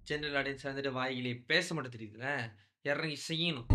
General audience வந்துட்டு வாய்கிலே பேச மட்டும் தெரியுதுல இறங்கி செய்யணும்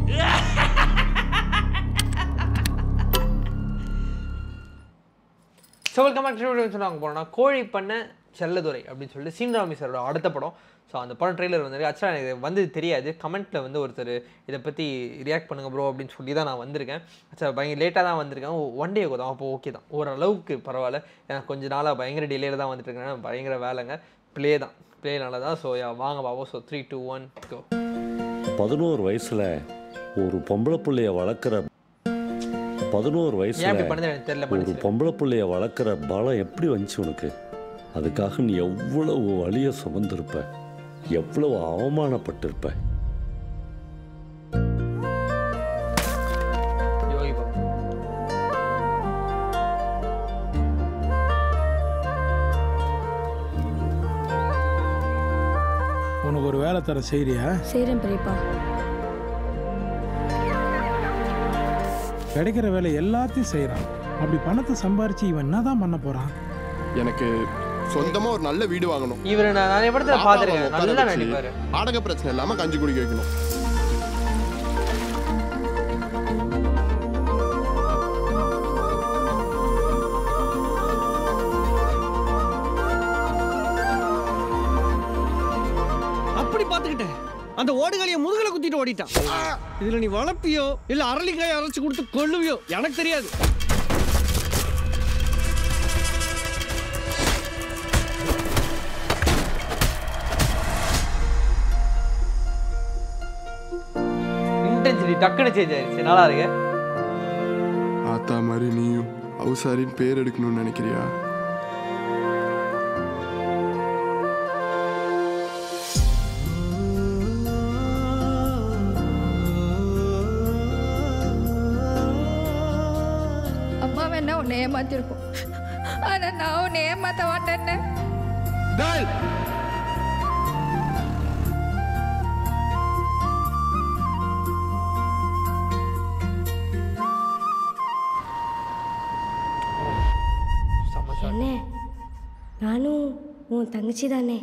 ஸோ வெல்கம் பேக் டு சொன்னாங்க போனோம்னா கோழி பண்ண செல்லதுரை அப்படின்னு சொல்லிட்டு சீனராமி சாரோட அடுத்த படம் ஸோ அந்த படம் ட்ரெய்லர் வந்து ஆக்சுவலாக எனக்கு இது வந்து தெரியாது கமெண்ட்டில் வந்து ஒருத்தர் இதை பற்றி ரியாக்ட் பண்ணுங்க ப்ரோ அப்படின்னு சொல்லி தான் நான் வந்திருக்கேன் சார் பயங்கர லேட்டாக தான் வந்திருக்கேன் ஒன் டே தான் அப்போ ஓகே தான் ஓரளவுக்கு பரவாயில்ல எனக்கு கொஞ்ச நாளாக பயங்கர டிலேயில் தான் வந்துட்டு இருக்கேன் பயங்கர வேலைங்க ப்ளே தான் ப்ளேனால தான் ஸோ வாங்க பாபோ so three two one go பதினோரு வயசுல ஒரு பொம்பளை புள்ளைய வளர்க்குற பதினோரு ஏன் வயசுல இப்படி பண்ணது எனக்கு தெரியல ஒரு பண்ணிச்சு பொம்பளை புள்ளைய வளர்க்குற பலம் எப்படி வந்துச்சு உனக்கு அதுக்காக நீ எவ்வளவு வலிய சுமந்திருப்ப எவ்வளவு அவமானப்பட்டிருப்ப யோகி பாபு உனக்கு ஒரு வேலை தர செய்றியா செய்கிறேன் பெரியப்பா கிடைக்கிற வேலை எல்லாத்தையும் செய்கிறான் அப்படி பணத்தை சம்பாரிச்சு இவன் என்னதான் பண்ண போறான் எனக்கு சொந்தமா ஒரு நல்ல வீடு வாங்கணும் இவர் நான் நிறைய படத்தில் பாப்பா பார்த்துருக்கேன் உட்கார நல்லா வச்சு, நடிப்பார் வாடகை பிரச்சனை இல்லாம கஞ்சி குடிக்க வைக்கணும் அப்படி பார்த்துக்கிட்டேன் அந்த ஓடுகாலிய முதுகுல குத்திட்டு ஓடிட்டான் இதுல நீ வளர்ப்பியோ இல்ல அரளிக்காய் அரைச்சு கொடுத்து கொள்ளுவியோ எனக்கு தெரியாது இன்டென்சிட்டி டக்குன்னு சேஞ்ச் ஆயிடுச்சு நல்லா இருக்கு ஆத்தா மாதிரி நீயும் அவுசாரின்னு பேர் எடுக்கணும்னு நினைக்கிறியா அம்மா வேணா உன்னை ஏமாத்திருக்கோம் ஆனா நான் உன்னை ஏமாத்த மாட்டேன்னு செம்ம shot. என்ன நானும் உன் தங்கச்சி தானே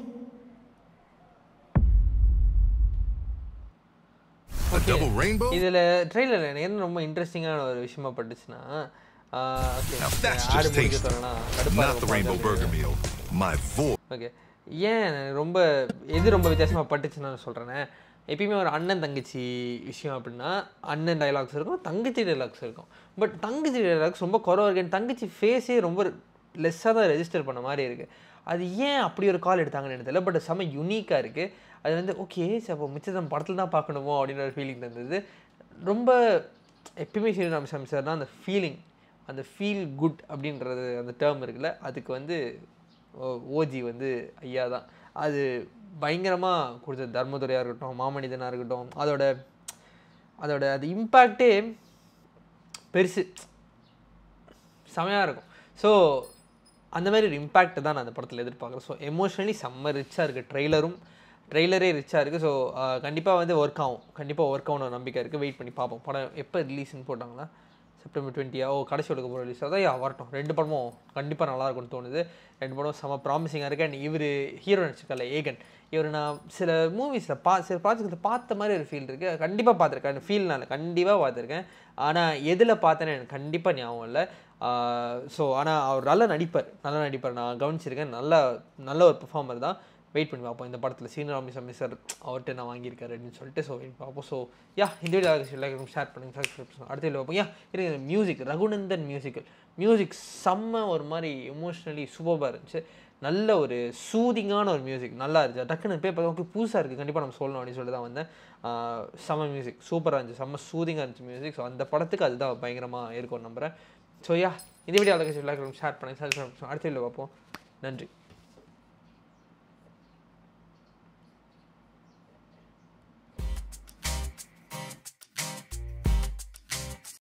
இதுல ட்ரெயிலர் எனக்கு என்ன ரொம்ப இன்ட்ரெஸ்டிங்கான ஒரு விஷயமா பட்டுச்சுன்னா ஆஹ், okay, that's ஆடு just முடிக்க tasty. சொல்லலாம் கடுப்பா Not the rainbow burger meal. My voice. Okay ஏன் எனக்கு ரொம்ப எது ரொம்ப வித்தியாசமா பட்டுச்சுன்னு நான் சொல்றேனே எப்பயுமே ஒரு அண்ணன் தங்கச்சி விஷயம் அப்படின்னா அண்ணன் டைலாக்ஸ் இருக்கும் தங்கச்சி டைலாக்ஸ் இருக்கும் பட் தங்கச்சி டைலாக்ஸ் ரொம்ப குறவா இருக்கு என் தங்கச்சி ஃபேஸே ரொம்ப லெஸ்ஸாக தான் ரெஜிஸ்டர் பண்ண மாதிரி இருக்குது அது ஏன் அப்படி ஒரு கால் எடுத்தாங்கன்னு எனக்கு தெரியல பட் செம்ம யூனிக்காக இருக்குது அது வந்து ஓகே சரி அப்போ மிச்சம் நம்ம படத்தில் தான் பார்க்கணுமோ அப்படின்ற ஒரு ஃபீலிங் இருந்தது ரொம்ப எப்பயுமே ஸ்ரீராம் சாமி சார் தான் அந்த ஃபீலிங் அந்த ஃபீல் குட் அப்படின்றது அந்த டேர்ம் இருக்குல்ல அதுக்கு வந்து ஓஜி வந்து ஐயா தான் அது பயங்கரமாக கொடுத்தது தர்மதுரையாக இருக்கட்டும் மாமனிதனாக இருக்கட்டும் அதோட அதோட அது இம்பேக்டே பெருசு செமையாக இருக்கும் ஸோ அந்த மாதிரி ஒரு இம்பேக்ட் தான் நான் அந்த படத்தில் எதிர்பார்க்குறேன் ஸோ எமோஷனலி செம்ம ரிச்சாக இருக்குது ட்ரெய்லரும் ட்ரெய்லரே ரிச்சாக இருக்குது ஸோ கண்டிப்பாக வந்து ஒர்க் ஆகும் கண்டிப்பாக ஒர்க் ஆகணும் நம்பிக்கை இருக்குது வெயிட் பண்ணி பார்ப்போம் படம் எப்போ ரிலீஸ்னு போட்டாங்களா செப்டம்பர் டுவெண்ட்டியா ஓ கடைசி ஒடுக்க போகிற ரிலீஸ் அதான் யா வரட்டும் ரெண்டு படமும் கண்டிப்பாக நல்லா இருக்கும்னு தோணுது ரெண்டு படம் செம்ம ப்ராமிசிங்காக இருக்கு அண்ட் இவர் ஹீரோ நடிச்சிருக்கல ஏகன் இவர் நான் சில மூவிஸில் பா சில ப்ராஜெக்ட்டில் பார்த்த மாதிரி ஒரு ஃபீல் இருக்குது கண்டிப்பாக பார்த்துருக்கேன் ஃபீல் நான் கண்டிப்பாக பார்த்துருக்கேன் ஆனால் எதில் பார்த்தேன்னு எனக்கு கண்டிப்பாக ஞாபகம் இல்லை ஸோ ஆனால் அவர் நல்லா நடிப்பார் நல்லா நடிப்பார் நான் கவனிச்சிருக்கேன் நல்ல நல்ல ஒரு பெர்ஃபார்மர் தான் வெயிட் பண்ணி பார்ப்போம் இந்த படத்தில் சீனராமி சாமி சார் அவர்கிட்ட நான் வாங்கியிருக்காரு அப்படின்னு சொல்லிட்டு ஸோ வெயிட் பார்ப்போம் ஸோ யா இந்த வீடியோ எல்லாருக்கும் ஷேர் பண்ணுங்க சப்ஸ்கிரைப் பண்ணுங்க அடுத்த வீடியோ பார்ப்போம் யா இருங்க மியூசிக் ரகுநந்தன் மியூசிக்கல் மியூசிக் செம்ம ஒரு மாதிரி எமோஷ்னலி சூப்பராக இருந்துச்சு நல்ல ஒரு சூதிங்கான ஒரு மியூசிக் நல்லா இருந்துச்சு டக்குன்னு போய் பார்க்க புதுசாக இருக்குது கண்டிப்பாக நம்ம சொல்லணும் அப்படின்னு சொல்லிட்டு தான் வந்தேன் ஆஹ் செம்ம மியூசிக் சூப்பராக இருந்துச்சு செம்ம சூதிங்காக இருந்துச்சு மியூசிக் ஸோ அந்த படத்துக்கு அதுதான் பயங்கரமாக இருக்கும் நம்புறேன் ஸோ யா இந்த வீடியோ எல்லாருக்கும் எல்லாருக்கும் ஷேர் பண்ணுங்க சப்ஸ்கிரைப் பண்ணுங்க அடுத்த வீடியோ பார்ப்போம் நன்றி